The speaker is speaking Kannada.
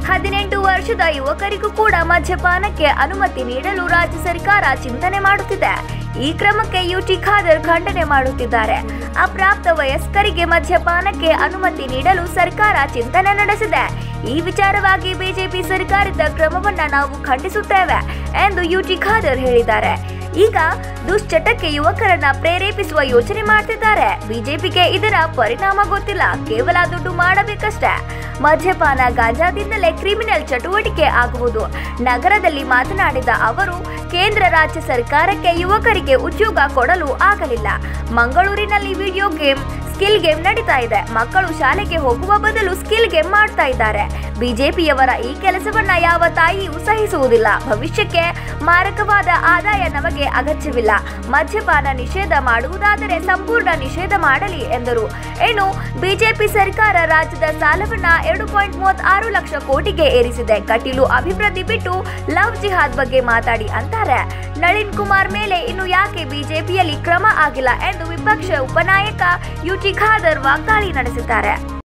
ಹದಿನೆಂಟು ವರ್ಷದ ಯುವಕರಿಗೂ ಕೂಡ ಮದ್ಯಪಾನಕ್ಕೆ ಅನುಮತಿ ನೀಡಲು ರಾಜ್ಯ ಸರ್ಕಾರ ಚಿಂತನೆ ಮಾಡುತ್ತಿದೆ ಈ ಕ್ರಮಕ್ಕೆ ಯುಟಿ ಖಾದರ್ ಖಂಡನೆ ಮಾಡುತ್ತಿದ್ದಾರೆ ಅಪ್ರಾಪ್ತ ವಯಸ್ಕರಿಗೆ ಮದ್ಯಪಾನಕ್ಕೆ ಅನುಮತಿ ನೀಡಲು ಸರ್ಕಾರ ಚಿಂತನೆ ನಡೆಸಿದೆ ಈ ವಿಚಾರವಾಗಿ ಬಿಜೆಪಿ ಸರ್ಕಾರದ ಕ್ರಮವನ್ನ ನಾವು ಖಂಡಿಸುತ್ತೇವೆ ಎಂದು ಯುಟಿ ಖಾದರ್ ಹೇಳಿದ್ದಾರೆ ಈಗ ದುಶ್ಚಟಕ್ಕೆ ಯುವಕರನ್ನ ಪ್ರೇರೇಪಿಸುವ ಯೋಚನೆ ಮಾಡ್ತಿದ್ದಾರೆ ಬಿಜೆಪಿಗೆ ಇದರ ಪರಿಣಾಮ ಗೊತ್ತಿಲ್ಲ ಕೇವಲ ದುಡ್ಡು ಮಾಡಬೇಕಷ್ಟೇ ಮದ್ಯಪಾನ ಗಾಂಜಾದಿಂದಲೇ ಕ್ರಿಮಿನಲ್ ಚಟುವಟಿಕೆ ಆಗುವುದು ನಗರದಲ್ಲಿ ಮಾತನಾಡಿದ ಅವರು ಕೇಂದ್ರ ರಾಜ್ಯ ಸರ್ಕಾರಕ್ಕೆ ಯುವಕರಿಗೆ ಉದ್ಯೋಗ ಕೊಡಲು ಆಗಲಿಲ್ಲ ಮಂಗಳೂರಿನಲ್ಲಿ ವಿಡಿಯೋ ಗೇಮ್ ಸ್ಕಿಲ್ ಗೇಮ್ ನಡೀತಾ ಇದೆ ಮಕ್ಕಳು ಶಾಲೆಗೆ ಹೋಗುವ ಬದಲು ಸ್ಕಿಲ್ ಗೇಮ್ ಮಾಡ್ತಾ ಇದ್ದಾರೆ ಬಿಜೆಪಿಯವರ ಈ ಕೆಲಸವನ್ನ ಯಾವ ತಾಯಿಯೂ ಸಹಿಸುವುದಿಲ್ಲ ಭವಿಷ್ಯಕ್ಕೆ ಮಾರಕವಾದ ಆದಾಯ ನಮಗೆ ಅಗತ್ಯವಿಲ್ಲ ಮದ್ಯಪಾನ ನಿಷೇಧ ಮಾಡುವುದಾದರೆ ಸಂಪೂರ್ಣ ನಿಷೇಧ ಮಾಡಲಿ ಎಂದರು ಇನ್ನು ಬಿಜೆಪಿ ಸರ್ಕಾರ ರಾಜ್ಯದ ಸಾಲವನ್ನ ಎರಡು ಪಾಯಿಂಟ್ ಮೂವತ್ತಾರು ಲಕ್ಷ ಕೋಟಿಗೆ ಏರಿಸಿದೆ ಕಟೀಲು ಅಭಿವೃದ್ಧಿ ಬಿಟ್ಟು ಲವ್ ಜಿಹಾದ್ ಬಗ್ಗೆ ಮಾತಾಡಿ ಅಂತಾರೆ ನಳಿನ್ ಕುಮಾರ್ ಮೇಲೆ ಇನ್ನು ಯಾಕೆ ಬಿಜೆಪಿಯಲ್ಲಿ ಕ್ರಮ ಆಗಿಲ್ಲ ಎಂದು ವಿಪಕ್ಷ ಉಪನಾಯಕ ಯುಟಿ ಖಾದರ್ ವಾಗ್ದಾಳಿ ನಡೆಸಿದ್ದಾರೆ